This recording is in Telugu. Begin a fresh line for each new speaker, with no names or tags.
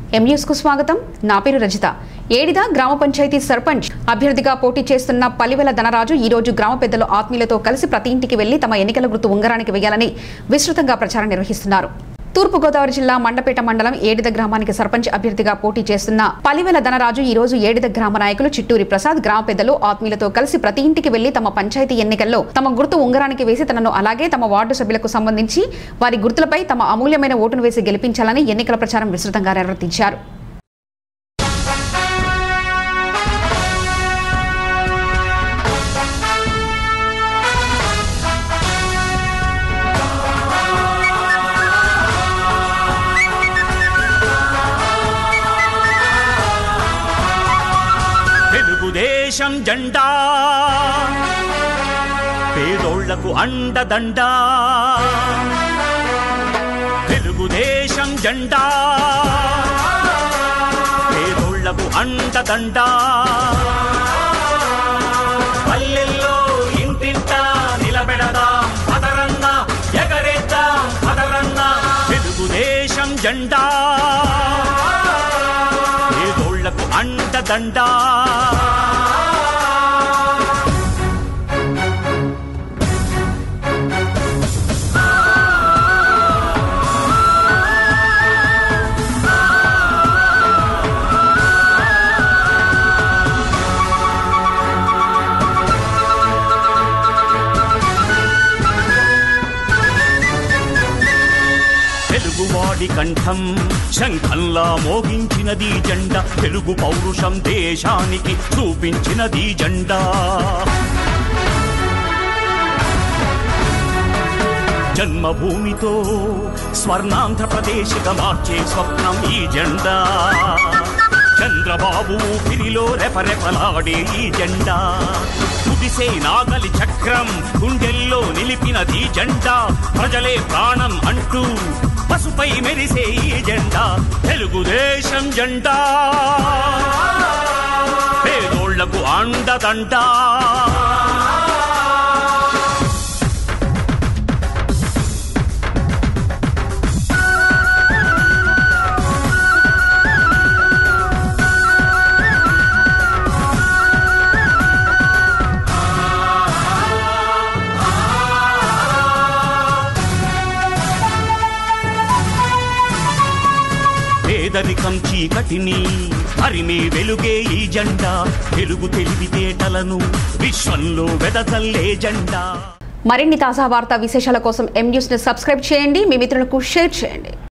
ఎం న్యూస్ కు స్వాగతం నా పేరు రజిత ఏడిద గ్రామ పంచాయతీ సర్పంచ్ అభ్యర్థిగా పోటీ చేస్తున్న పలివెల ధనరాజు ఈ రోజు గ్రామ పెద్దలు ఆత్మీయులతో కలిసి ప్రతి ఇంటికి వెళ్లి తమ ఎన్నికల గుర్తు ఉంగరానికి వేయాలని విస్తృతంగా ప్రచారం నిర్వహిస్తున్నారు తూర్పుగోదావరి జిల్లా మండపేట మండలం ఏడిద గ్రామానికి సర్పంచ్ అభ్యర్థిగా పోటీ చేస్తున్న పలివెల ధనరాజు ఈ రోజు ఏడిద గ్రామ నాయకులు చిట్టూరి ప్రసాద్ గ్రామ పెద్దలు ఆత్మీయులతో కలిసి ప్రతి ఇంటికి వెళ్లి తమ పంచాయతీ ఎన్నికల్లో తమ గుర్తు ఉంగరానికి వేసి తనను అలాగే తమ వార్డు సభ్యులకు సంబంధించి వారి గుర్తులపై తమ అమూల్యమైన ఓటును వేసి గెలిపించాలని ఎన్నికల ప్రచారం విస్తృతంగా నిర్వర్తించారు
తెలుగుదేశం జెండా పేదోళ్లకు అండదండ తెలుగుదేశం జెండా పేదోళ్లకు అండదండ పల్లెల్లో ఇంటింట నిలబెడదాం పదరన్న ఎగరేద్దాం పదరన్న తెలుగుదేశం జెండా పేదోళ్లకు అండదండ తెలుగువాడి కంఠం శంఖంలా మోగించినది జెండా తెలుగు పౌరుషం దేశానికి చూపించినది జెండా జన్మభూమితో స్వర్ణాంధ్రప్రదేశ్గా మార్చే స్వప్నం ఈ జెండా చంద్రబాబు ఊపిరిలో రెపరెపలాడే ఈ జెండా కుదిసే నాగలి చక్రం గుండెల్లో నిలిపినది జెండా ప్రజలే ప్రాణం అంటూ పసుపై మెరిసే ఈ జెండా తెలుగుదేశం జెండా పేదోళ్లకు అండదండా పేదరికం చీకటిని హరిమే వెలుగే ఈ జెండా తెలుగు తెలివితేటలను విశ్వంలో వెదజల్లే జెండా
మరిన్ని తాజా వార్తా విశేషాల కోసం ఎం న్యూస్ ని సబ్స్క్రైబ్ చేయండి మీ మిత్రులకు షేర్ చేయండి